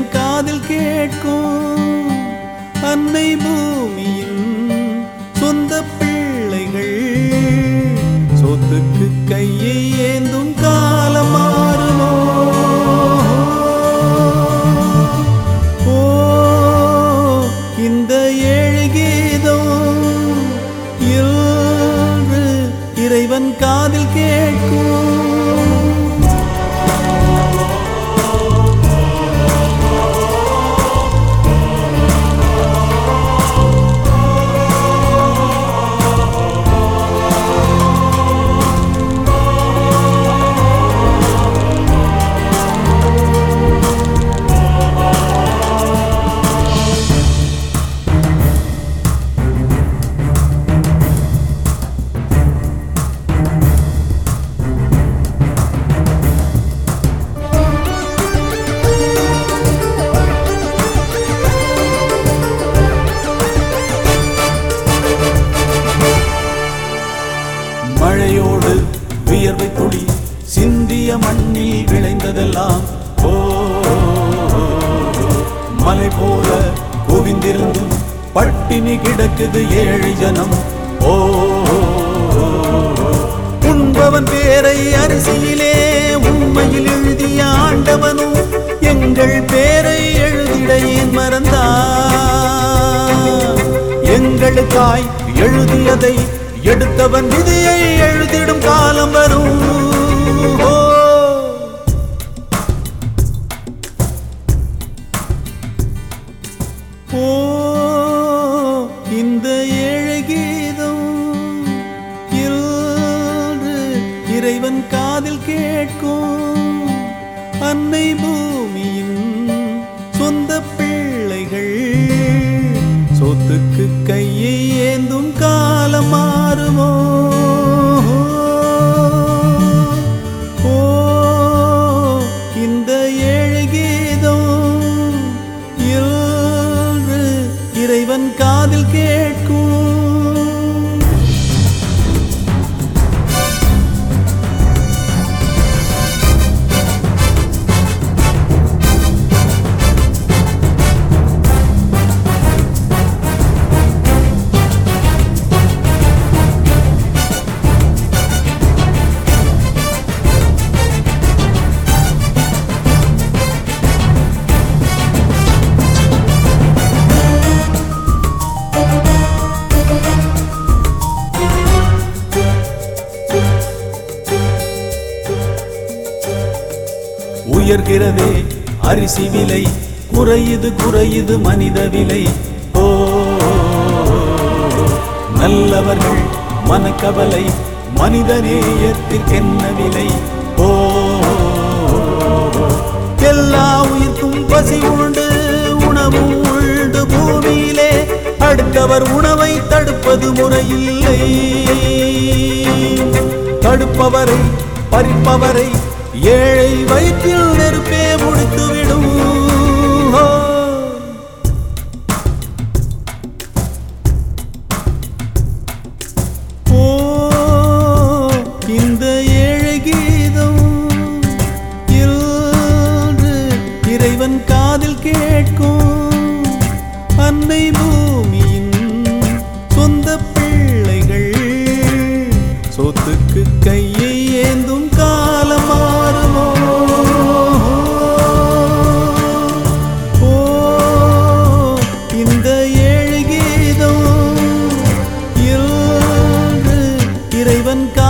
இறைவன் காதில் கேட்கும் அன்னை பூமியின் சொந்த பிள்ளைகள் சொத்துக்கு கையை ஏந்தும் காலம் மாறுமோ ஓ இந்த ஏழு கீதம் இன்று இறைவன் காதில் கேட்கும் மழையோடு வியர்வை துளி சிந்திய மண்ணில் விளைந்ததெல்லாம் ஓ மலை போல குவிந்திருந்தும் பட்டினி கிடக்குது ஏழை ஜனம் ஓ உண்பவன் பேரை அரிசியிலே உண்மையில் எழுதிய ஆண்டவனும் எங்கள் பேரை எழுதிட ஏன் மறந்தார் எங்களுக்காய் எழுதியதை எடுத்தவன் விதியை எழுதிடும் காலம் வரும் ஓ. ஓ இந்த ஏழை கீதம் இன்று இறைவன் காதில் கேட்கும் அன்னை பூமியின் சொந்த பிள்ளைகள் சொத்துக்கு கையை ஏந்தும் காலம் மாறுமோ ஓ இந்த ஏழை கீதம் இன்று இறைவன் காதில் கேட்கும் உயர்கிறதே அரிசி விலை குறையுது குறையுது மனித விலை ஓ நல்லவர்கள் மனக்கவலை மனிதநேயத்திற்கென்ன விலை ஓ எல்லா உயிர்க்கும் பசி உண்டு உணவும் உண்டு பூமியிலே அடுத்தவர் உணவை தடுப்பது முறையில்லை தடுப்பவரை பறிப்பவரை ஏழை வயிற்றில் நெருப்பே முடித்துவிடும் ஓ. ஓ இந்த ஏழை கீதம் இன்று இறைவன் காதில் கேட்கும் அன்னை பூமியின் சொந்த பிள்ளைகள் சொத்துக்கு கையை ஏந்தும் காலம் மாறுமோ ஓ இந்த ஏழு கீதம் இன்று இறைவன்